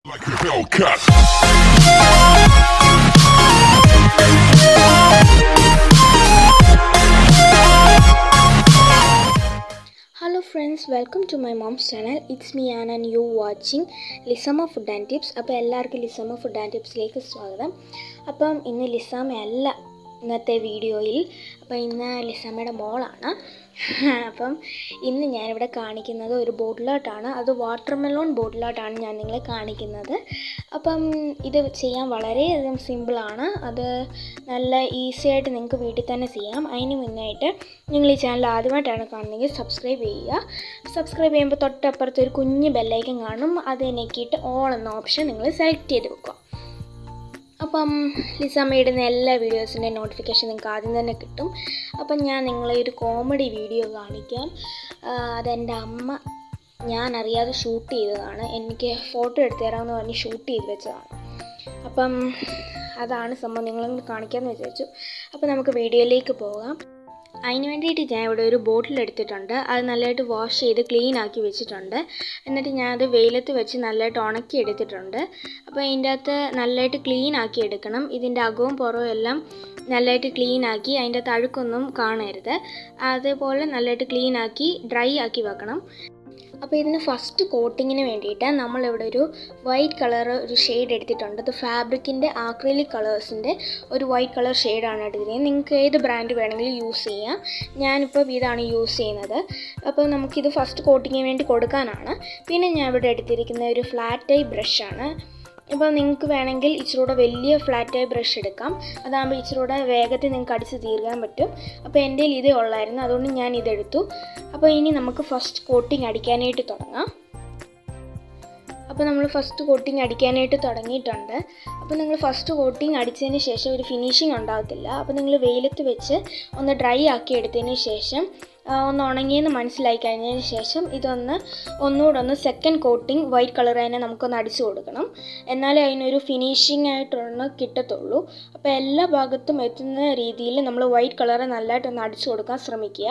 Like a Hellcat. Hello friends welcome to my mom's channel it's me Ann and you watching Lisama food and tips അപ്പോൾ എല്ലാവർക്കും ലിസമ food and ടിപ്സിലേക്ക് സ്വാഗതം അപ്പം ഇന്ന് ലിസാമയല്ല ഇന്നത്തെ വീഡിയോയിൽ അപ്പോൾ ഇന്ന് ലിസാമയുടെ മോളാണ് അപ്പം ഇന്ന് ഞാനിവിടെ കാണിക്കുന്നത് ഒരു ബോട്ടിലായിട്ടാണ് അത് വാട്ടർ മെലോൺ ബോട്ടിലായിട്ടാണ് ഞാൻ നിങ്ങളെ കാണിക്കുന്നത് അപ്പം ഇത് ചെയ്യാൻ വളരെയധികം സിമ്പിളാണ് അത് നല്ല ഈസി ആയിട്ട് നിങ്ങൾക്ക് വീട്ടിൽ തന്നെ ചെയ്യാം അതിന് മുന്നായിട്ട് നിങ്ങൾ ഈ ചാനൽ ആദ്യമായിട്ടാണ് കാണുന്നതെങ്കിൽ സബ്സ്ക്രൈബ് ചെയ്യുക സബ്സ്ക്രൈബ് ചെയ്യുമ്പോൾ തൊട്ടപ്പുറത്ത് ഒരു കുഞ്ഞ് ബെല്ലൈക്കൻ കാണും അത് ഞെക്കിയിട്ട് ഓൾ എന്ന ഓപ്ഷൻ നിങ്ങൾ സെലക്ട് ചെയ്ത് വെക്കുക അപ്പം ലിസമ്മ ഇടുന്ന എല്ലാ വീഡിയോസിൻ്റെ നോട്ടിഫിക്കേഷൻ നിങ്ങൾക്ക് ആദ്യം തന്നെ കിട്ടും അപ്പം ഞാൻ നിങ്ങളെ ഒരു കോമഡി വീഡിയോ കാണിക്കാം ആ, അതെൻ്റെ അമ്മ ഞാൻ അറിയാതെ ഷൂട്ട് ചെയ്തതാണ് എനിക്ക് ഫോട്ടോ എടുത്തു തരാമെന്ന് പറഞ്ഞ് ഷൂട്ട് ചെയ്ത് വെച്ചതാണ് അപ്പം അതാണ് സംഭവം നിങ്ങളൊന്ന് കാണിക്കാമെന്ന് വിചാരിച്ചു അപ്പോൾ നമുക്ക് വീഡിയോയിലേക്ക് പോകാം അതിന് വേണ്ടിയിട്ട് ഞാൻ ഇവിടെ ഒരു ബോട്ടിൽ എടുത്തിട്ടുണ്ട് അത് നല്ലതായിട്ട് വാഷ് ചെയ്ത് ക്ലീൻ ആക്കി വെച്ചിട്ടുണ്ട് എന്നിട്ട് ഞാനത് വെയിലത്ത് വെച്ച് നല്ലതായിട്ട് ഉണക്കി എടുത്തിട്ടുണ്ട് അപ്പോൾ അതിൻ്റെ അകത്ത് നല്ലതായിട്ട് ക്ലീൻ ആക്കി എടുക്കണം ഇതിൻ്റെ അകവും പുറവും എല്ലാം നല്ലതായിട്ട് ക്ലീൻ ആക്കി അതിൻ്റെ അകത്ത് അഴുക്കൊന്നും കാണരുത് അതേപോലെ നല്ലതായിട്ട് ക്ലീൻ ആക്കി ഡ്രൈ ആക്കി വെക്കണം അപ്പോൾ ഇതിന് ഫസ്റ്റ് കോട്ടിങ്ങിന് വേണ്ടിയിട്ട് നമ്മളിവിടെ ഒരു വൈറ്റ് കളർ ഒരു ഷെയ്ഡ് എടുത്തിട്ടുണ്ട് അത് ഫാബ്രിക്കിൻ്റെ ആക്രിലിക് കളേഴ്സിൻ്റെ ഒരു വൈറ്റ് കളർ ഷെയ്ഡാണ് എടുത്തിരിക്കുന്നത് നിങ്ങൾക്ക് ഏത് ബ്രാൻഡ് വേണമെങ്കിലും യൂസ് ചെയ്യാം ഞാനിപ്പോൾ ഇതാണ് യൂസ് ചെയ്യുന്നത് അപ്പോൾ നമുക്കിത് ഫസ്റ്റ് കോട്ടിങ്ങിന് വേണ്ടി കൊടുക്കാനാണ് പിന്നെ ഞാൻ ഇവിടെ എടുത്തിരിക്കുന്ന ഒരു ഫ്ലാറ്റ് ടൈ ബ്രഷാണ് ഇപ്പോൾ നിങ്ങൾക്ക് വേണമെങ്കിൽ ഇച്ചിരി കൂടെ വലിയ ഫ്ലാറ്റ് ആയി ബ്രഷ് എടുക്കാം അതാകുമ്പോൾ ഇച്ചിരി കൂടെ വേഗത്തിൽ നിങ്ങൾക്ക് അടിച്ച് തീർക്കാൻ പറ്റും അപ്പോൾ എൻ്റെ കയ്യിൽ ഇതേ ഉള്ളായിരുന്നു അതുകൊണ്ട് ഞാൻ ഇതെടുത്തു അപ്പോൾ ഇനി നമുക്ക് ഫസ്റ്റ് കോട്ടിങ് അടിക്കാനായിട്ട് തുടങ്ങാം അപ്പോൾ നമ്മൾ ഫസ്റ്റ് കോട്ടിങ് അടിക്കാനായിട്ട് തുടങ്ങിയിട്ടുണ്ട് അപ്പോൾ നിങ്ങൾ ഫസ്റ്റ് കോട്ടിങ് അടിച്ചതിന് ശേഷം ഒരു ഫിനിഷിങ് ഉണ്ടാകത്തില്ല അപ്പോൾ നിങ്ങൾ വെയിലത്ത് വെച്ച് ഒന്ന് ഡ്രൈ ആക്കി എടുത്തതിന് ശേഷം ആ, ഒന്ന് ഉണങ്ങിയെന്ന് മനസ്സിലായി കഴിഞ്ഞതിന് ശേഷം ഇതൊന്ന് ഒന്നുകൂടെ ഒന്ന് സെക്കൻഡ് കോട്ടിങ് വൈറ്റ് കളർ തന്നെ നമുക്കൊന്ന് അടിച്ചു കൊടുക്കണം എന്നാലേ അതിനൊരു ഫിനിഷിംഗ് ആയിട്ടൊന്ന് കിട്ടത്തുള്ളൂ അപ്പോൾ എല്ലാ ഭാഗത്തും എത്തുന്ന രീതിയിൽ നമ്മൾ വൈറ്റ് കളർ നല്ലതായിട്ടൊന്ന് അടിച്ചു കൊടുക്കാൻ ശ്രമിക്കുക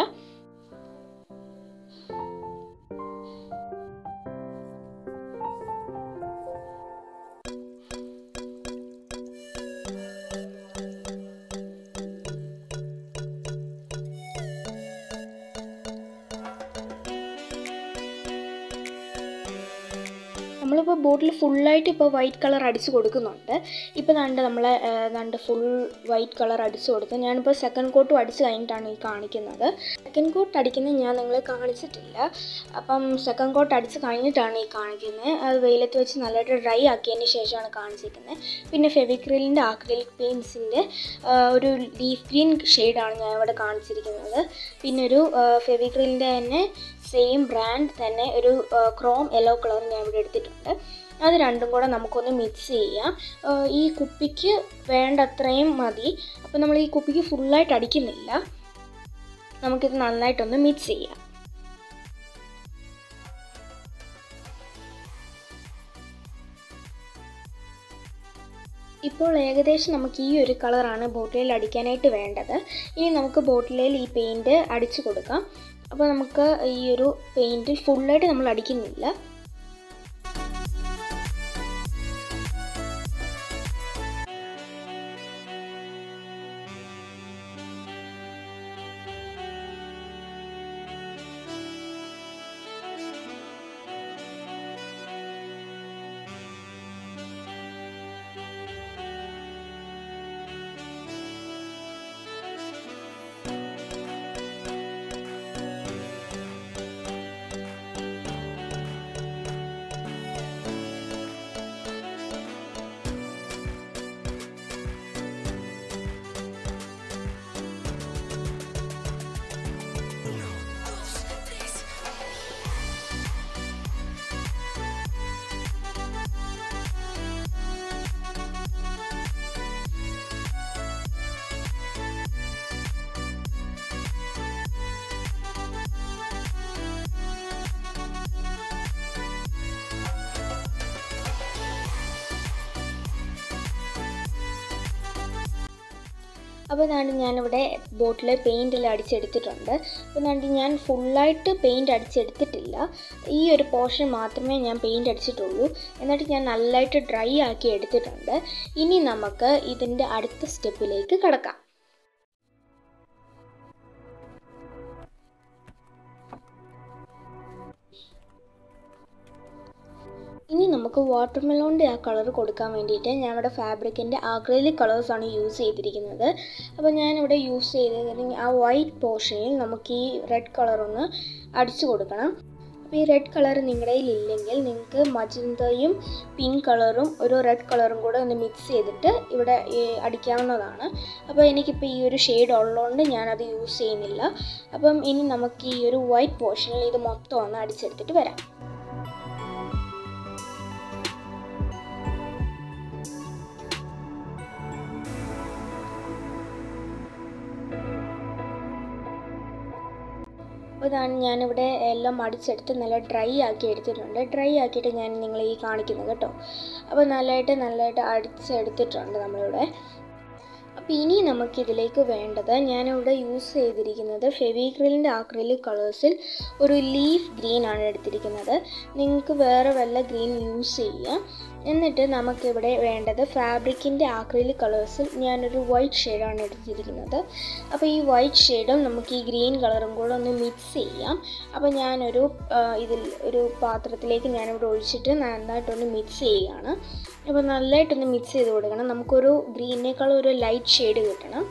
നമ്മളിപ്പോൾ ബോട്ടിൽ ഫുള്ളായിട്ട് ഇപ്പോൾ വൈറ്റ് കളർ അടിച്ച് കൊടുക്കുന്നുണ്ട് ഇപ്പോൾ ദാണ്ട് നമ്മൾ ദാണ്ട് ഫുൾ വൈറ്റ് കളർ അടിച്ച് കൊടുത്ത് ഞാനിപ്പോൾ സെക്കൻഡ് കോട്ടും അടിച്ച് കഴിഞ്ഞിട്ടാണ് ഈ കാണിക്കുന്നത് സെക്കൻഡ് കോട്ട് അടിക്കുന്നത് ഞാൻ നിങ്ങളെ കാണിച്ചിട്ടില്ല അപ്പം സെക്കൻഡ് കോട്ട് അടിച്ച് കഴിഞ്ഞിട്ടാണ് ഈ കാണിക്കുന്നത് അത് വെയിലത്ത് വെച്ച് നല്ലതായിട്ട് ഡ്രൈ ആക്കിയതിന് ശേഷമാണ് കാണിച്ചിരിക്കുന്നത് പിന്നെ ഫെവിക്രിലിൻ്റെ ആക്രിലിക് പെയിൻസിൻ്റെ ഒരു ലീഫ് ഗ്രീൻ ഷെയ്ഡാണ് ഞാൻ ഇവിടെ കാണിച്ചിരിക്കുന്നത് പിന്നെ ഒരു ഫെവിക്രിലിൻ്റെ തന്നെ സെയിം ബ്രാൻഡ് തന്നെ ഒരു ക്രോം യെല്ലോ കളർ ഞാൻ ഇവിടെ എടുത്തിട്ടുണ്ട് അത് രണ്ടും കൂടെ നമുക്കൊന്ന് മിക്സ് ചെയ്യാം ആ, ഈ കുപ്പിക്ക് വേണ്ടത്രയും മതി അപ്പോൾ നമ്മൾ ഈ കുപ്പിക്ക് ഫുള്ളായിട്ട് അടിക്കുന്നില്ല നമുക്കിത് നന്നായിട്ടൊന്ന് മിക്സ് ചെയ്യാം ഇപ്പോൾ ഏകദേശം നമുക്ക് ഈ ഒരു കളറാണ് ബോട്ടിലിൽ അടിക്കാനായിട്ട് വേണ്ടത് ഇനി നമുക്ക് ബോട്ടിലിൽ ഈ പെയിൻറ്റ് അടിച്ചു കൊടുക്കാം അപ്പോൾ നമുക്ക് ഈ ഒരു പെയിൻറ്റ് ഫുള്ളായിട്ട് നമ്മൾ അടിക്കുന്നില്ല അപ്പോൾ ഇതാണ്ട് ഞാനിവിടെ ബോട്ടിൽ പെയിൻറ്റെല്ലാം അടിച്ചെടുത്തിട്ടുണ്ട് അപ്പോൾ ഇതാണ്ട് ഞാൻ ഫുള്ളായിട്ട് പെയിൻറ്റ് അടിച്ചെടുത്തിട്ടില്ല ഈ ഒരു പോർഷൻ മാത്രമേ ഞാൻ പെയിൻറ്റ് അടിച്ചിട്ടുള്ളൂ എന്നിട്ട് ഞാൻ നല്ലതായിട്ട് ഡ്രൈ ആക്കി എടുത്തിട്ടുണ്ട് ഇനി നമുക്ക് ഇതിൻ്റെ അടുത്ത സ്റ്റെപ്പിലേക്ക് കടക്കാം ഇനി നമുക്ക് വാട്ടർ മെലോണിൻ്റെ ആ കളർ കൊടുക്കാൻ വേണ്ടിയിട്ട് ഞാൻ ഇവിടെ ഫാബ്രിക്കിൻ്റെ ആക്രലിക് കളേഴ്സാണ് യൂസ് ചെയ്തിരിക്കുന്നത് അപ്പോൾ ഞാനിവിടെ യൂസ് ചെയ്തത് ആ വൈറ്റ് പോർഷനിൽ നമുക്ക് ഈ റെഡ് കളർ ഒന്ന് അടിച്ചു കൊടുക്കണം അപ്പോൾ ഈ റെഡ് കളർ നിങ്ങളുടെ കയ്യിൽ ഇല്ലെങ്കിൽ നിങ്ങൾക്ക് മജന്തയും പിങ്ക് കളറും ഒരു റെഡ് കളറും കൂടെ ഒന്ന് മിക്സ് ചെയ്തിട്ട് ഇവിടെ ഈ അടിക്കാവുന്നതാണ് അപ്പോൾ എനിക്കിപ്പോൾ ഈ ഒരു ഷെയ്ഡ് ഉള്ളതുകൊണ്ട് ഞാനത് യൂസ് ചെയ്യുന്നില്ല അപ്പം ഇനി നമുക്ക് ഈ ഒരു വൈറ്റ് പോർഷനിൽ ഇത് മൊത്തം ഒന്ന് അടിച്ചെടുത്തിട്ട് വരാം അപ്പോൾ ഇതാണ് ഞാനിവിടെ എല്ലാം അടിച്ചെടുത്ത് നല്ല ഡ്രൈ ആക്കി എടുത്തിട്ടുണ്ട് ഡ്രൈ ആക്കിയിട്ട് ഞാൻ നിങ്ങളെ ഈ കാണിക്കുന്നത് കേട്ടോ അപ്പോൾ നല്ലതായിട്ട് നല്ലതായിട്ട് അടിച്ചെടുത്തിട്ടുണ്ട് നമ്മളിവിടെ അപ്പോൾ ഇനി നമുക്കിതിലേക്ക് വേണ്ടത് ഞാനിവിടെ യൂസ് ചെയ്തിരിക്കുന്നത് ഫെവിക്രിലിൻ്റെ ആക്രിലിക് കളേഴ്സിൽ ഒരു ലീഫ് ഗ്രീൻ ആണ് എടുത്തിരിക്കുന്നത് നിങ്ങൾക്ക് വേറെ വല്ല ഗ്രീൻ യൂസ് ചെയ്യാം എന്നിട്ട് നമുക്കിവിടെ വേണ്ടത് ഫാബ്രിക്കിൻ്റെ ആക്രിലിക് കളേഴ്സിൽ ഞാനൊരു വൈറ്റ് ഷെയ്ഡാണ് എടുത്തിരിക്കുന്നത് അപ്പോൾ ഈ വൈറ്റ് ഷെയ്ഡും നമുക്ക് ഈ ഗ്രീൻ കളറും കൂടെ ഒന്ന് മിക്സ് ചെയ്യാം അപ്പോൾ ഞാനൊരു ഇതിൽ ഒരു പാത്രത്തിലേക്ക് ഞാനിവിടെ ഒഴിച്ചിട്ട് നന്നായിട്ടൊന്ന് മിക്സ് ചെയ്യുകയാണ് അപ്പോൾ നല്ലതായിട്ടൊന്ന് മിക്സ് ചെയ്ത് കൊടുക്കണം നമുക്കൊരു ഗ്രീനേക്കാളും ഒരു ലൈറ്റ് ഷെയ്ഡ് കിട്ടണം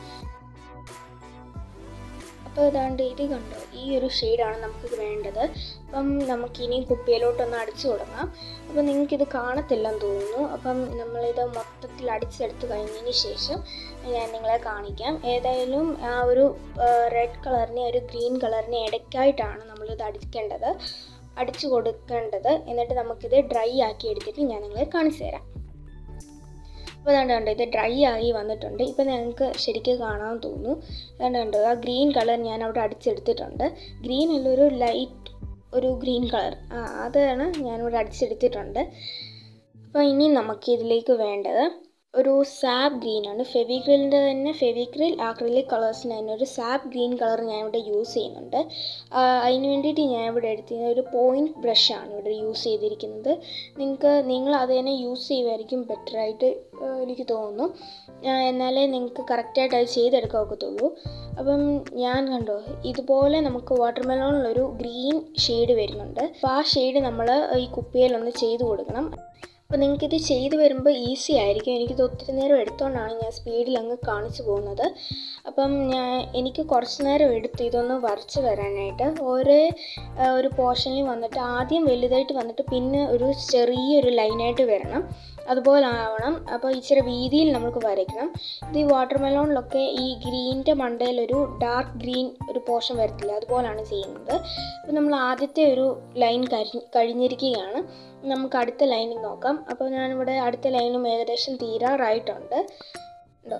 അപ്പോൾ ഇതാണ്ട് ഇത് കണ്ടോ ഈ ഒരു ഷെയ്ഡാണ് നമുക്ക് വേണ്ടത് അപ്പം നമുക്കിനി കുപ്പിയിലോട്ടൊന്ന് അടിച്ചു കൊടുക്കാം അപ്പോൾ നിങ്ങൾക്കിത് കാണത്തില്ലെന്ന് തോന്നുന്നു അപ്പം നമ്മളിത് മൊത്തത്തിൽ അടിച്ചെടുത്ത് കഴിഞ്ഞതിന് ശേഷം ഞാൻ നിങ്ങളെ കാണിക്കാം ഏതായാലും ആ ഒരു റെഡ് കളറിനെ ഒരു ഗ്രീൻ കളറിനെ ഇടയ്ക്കായിട്ടാണ് നമ്മളിത് അടിക്കേണ്ടത് അടിച്ചു കൊടുക്കേണ്ടത് എന്നിട്ട് നമുക്കിത് ഡ്രൈ ആക്കി എടുത്തിട്ട് ഞാൻ നിങ്ങളെ കാണിച്ചു തരാം അപ്പോൾ അതാണ്ട് കണ്ടോ ഇത് ഡ്രൈ ആയി വന്നിട്ടുണ്ട് ഇപ്പോൾ നിങ്ങൾക്ക് ശരിക്കും കാണാൻ തോന്നുന്നു അതാണ്ട് കണ്ടോ ആ ഗ്രീൻ കളർ ഞാൻ അവിടെ അടിച്ചെടുത്തിട്ടുണ്ട് ഗ്രീൻ അല്ലൊരു ലൈറ്റ് ഒരു ഗ്രീൻ കളർ ആ അതാണ് ഞാനിവിടെ അടിച്ചെടുത്തിട്ടുണ്ട് അപ്പോൾ ഇനി നമുക്ക് ഇതിലേക്ക് വേണ്ടത് ഒരു സാപ്പ് ഗ്രീൻ ആണ് ഫെവിക്രിലിൻ്റെ തന്നെ ഫെവിക്രിൽ ആക്രിലിക് കളേഴ്സിന് തന്നെ ഒരു സാപ്പ് ഗ്രീൻ കളർ ഞാൻ ഇവിടെ യൂസ് ചെയ്യുന്നുണ്ട് അതിന് വേണ്ടിയിട്ട് ഞാൻ ഇവിടെ എടുത്തിരുന്നത് ഒരു പോയിൻറ്റ് ബ്രഷാണ് ഇവിടെ യൂസ് ചെയ്തിരിക്കുന്നത് നിങ്ങൾക്ക് നിങ്ങൾ അത് തന്നെ യൂസ് ചെയ്യുമായിരിക്കും ബെറ്ററായിട്ട് എനിക്ക് തോന്നുന്നു എന്നാലേ നിങ്ങൾക്ക് കറക്റ്റായിട്ട് അത് ചെയ്തെടുക്കാൻ ഒക്കത്തുള്ളൂ അപ്പം ഞാൻ കണ്ടോ ഇതുപോലെ നമുക്ക് വാട്ടർ മെലോണിലൊരു ഗ്രീൻ ഷെയ്ഡ് വരുന്നുണ്ട് അപ്പോൾ ആ ഷെയ്ഡ് നമ്മൾ ഈ കുപ്പിയിലൊന്ന് ചെയ്ത് കൊടുക്കണം അപ്പോൾ നിങ്ങൾക്കിത് ചെയ്തു വരുമ്പോൾ ഈസി ആയിരിക്കും എനിക്കിത് ഒത്തിരി നേരം എടുത്തുകൊണ്ടാണ് ഞാൻ സ്പീഡിൽ അങ്ങ് കാണിച്ചു പോകുന്നത് അപ്പം ഞാൻ എനിക്ക് കുറച്ച് നേരം എടുത്തു ഇതൊന്ന് വരച്ച് വരാനായിട്ട് ഓരോ ഒരു പോർഷനിൽ വന്നിട്ട് ആദ്യം വലുതായിട്ട് വന്നിട്ട് പിന്നെ ഒരു ചെറിയൊരു ലൈനായിട്ട് വരണം അതുപോലെ ആവണം അപ്പോൾ ഇച്ചിരി വീതിയിൽ നമുക്ക് വരയ്ക്കണം ഇത് ഈ വാട്ടർ മെലോണിലൊക്കെ ഈ ഗ്രീനിൻ്റെ മണ്ടയിൽ ഒരു ഡാർക്ക് ഗ്രീൻ ഒരു പോർഷൻ വരത്തില്ല അതുപോലാണ് ചെയ്യുന്നത് അപ്പോൾ നമ്മൾ ആദ്യത്തെ ഒരു ലൈൻ കഴി കഴിഞ്ഞിരിക്കുകയാണ് നമുക്ക് അടുത്ത ലൈനിൽ നോക്കാം അപ്പോൾ ഞാനിവിടെ അടുത്ത ലൈനും ഏകദേശം തീരാറായിട്ടുണ്ട് ഉണ്ടോ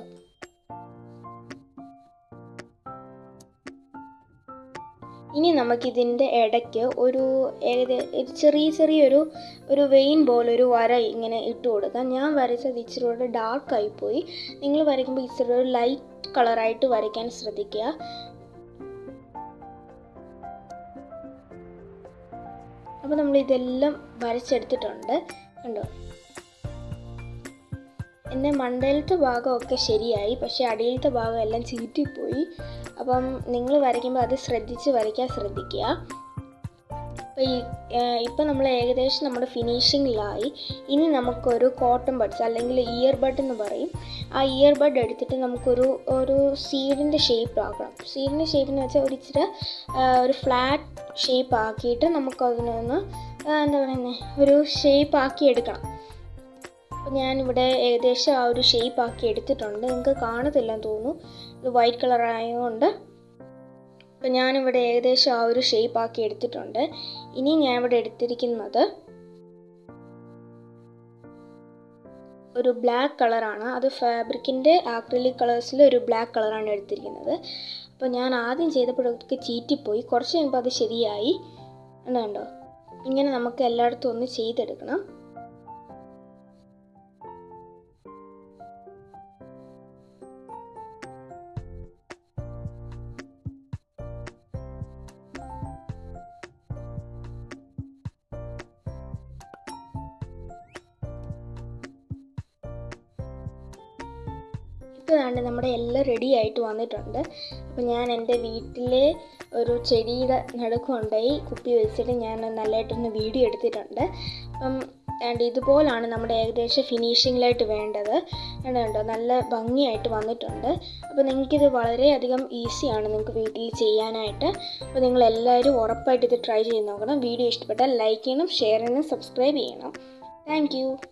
ഇനി നമുക്കിതിൻ്റെ ഇടയ്ക്ക് ഒരു ഏകദേശം ചെറിയ ചെറിയൊരു ഒരു വെയിൻ പോലെ ഒരു വര ഇങ്ങനെ ഇട്ട് കൊടുക്കാം ഞാൻ വരച്ചത് ഇച്ചിരി കൂടെ ഡാർക്കായി പോയി നിങ്ങൾ വരയ്ക്കുമ്പോൾ ഇച്ചിരി ഒരു ലൈറ്റ് കളറായിട്ട് വരയ്ക്കാൻ ശ്രദ്ധിക്കുക അപ്പോൾ നമ്മൾ ഇതെല്ലാം വരച്ചെടുത്തിട്ടുണ്ട് കണ്ടോ എൻ്റെ മണ്ടയിലത്തെ ഭാഗമൊക്കെ ശരിയായി പക്ഷേ അടിയിലത്തെ ഭാഗം എല്ലാം ചീറ്റിപ്പോയി അപ്പം നിങ്ങൾ വരയ്ക്കുമ്പോൾ അത് ശ്രദ്ധിച്ച് വരയ്ക്കാൻ ശ്രദ്ധിക്കുക അപ്പോൾ ഈ ഇപ്പം നമ്മൾ ഏകദേശം നമ്മുടെ ഫിനിഷിങ്ങിലായി ഇനി നമുക്കൊരു കോട്ടൺ ബഡ്സ് അല്ലെങ്കിൽ ഇയർ ബഡ് എന്ന് പറയും ആ ഇയർ ബഡ് എടുത്തിട്ട് നമുക്കൊരു ഒരു സീഡിൻ്റെ ഷേപ്പ് ആക്കണം സീഡിൻ്റെ ഷേപ്പ് എന്ന് വെച്ചാൽ ഒരു ഇച്ചിരി ഒരു ഫ്ലാറ്റ് ഷേപ്പ് ആക്കിയിട്ട് നമുക്കതിനൊന്ന് എന്താ പറയുന്നത് ഒരു ഷേപ്പ് ആക്കി എടുക്കണം അപ്പോൾ ഞാനിവിടെ ഏകദേശം ആ ഒരു ഷേപ്പ് ആക്കി എടുത്തിട്ടുണ്ട് നിങ്ങൾക്ക് കാണത്തില്ലെന്ന് തോന്നുന്നു ഇത് വൈറ്റ് കളർ ആയതുകൊണ്ട് അപ്പോൾ ഞാനിവിടെ ഏകദേശം ആ ഒരു ഷേപ്പ് ആക്കി എടുത്തിട്ടുണ്ട് ഇനി ഞാൻ ഇവിടെ എടുത്തിരിക്കുന്നത് ഒരു ബ്ലാക്ക് കളറാണ് അത് ഫാബ്രിക്കിൻ്റെ ആക്രിലിക് കളേഴ്സിൽ ഒരു ബ്ലാക്ക് കളറാണ് എടുത്തിരിക്കുന്നത് അപ്പോൾ ഞാൻ ആദ്യം ചെയ്തപ്പോഴൊക്കെ ചീറ്റിപ്പോയി കുറച്ച് കഴിയുമ്പോൾ അത് ശരിയായി എന്താണ്ടോ ഇങ്ങനെ നമുക്ക് എല്ലായിടത്തും ഒന്ന് ചെയ്തെടുക്കണം ഇതാണ്ട് നമ്മുടെ എല്ലാം റെഡി ആയിട്ട് വന്നിട്ടുണ്ട് അപ്പോൾ ഞാൻ എൻ്റെ വീട്ടിലെ ഒരു ചെടിയുടെ നടുക്ക് കൊണ്ടുപോയി കുപ്പി വെച്ചിട്ട് ഞാൻ നല്ലതായിട്ടൊന്ന് വീഡിയോ എടുത്തിട്ടുണ്ട് അപ്പം ആൻഡ് ഇതുപോലാണ് നമ്മുടെ ഏകദേശം ഫിനിഷിങ്ങിലായിട്ട് വേണ്ടത് and കണ്ടോ നല്ല ഭംഗിയായിട്ട് വന്നിട്ടുണ്ട് അപ്പോൾ നിങ്ങൾക്കിത് വളരെയധികം ഈസിയാണ് നിങ്ങൾക്ക് വീട്ടിൽ ചെയ്യാനായിട്ട് അപ്പോൾ നിങ്ങൾ എല്ലാവരും ഉറപ്പായിട്ട് ഇത് ട്രൈ ചെയ്ത് നോക്കണം വീഡിയോ ഇഷ്ടപ്പെട്ടാൽ ലൈക്ക് ചെയ്യണം ഷെയർ ചെയ്യണം സബ്സ്ക്രൈബ് ചെയ്യണം താങ്ക്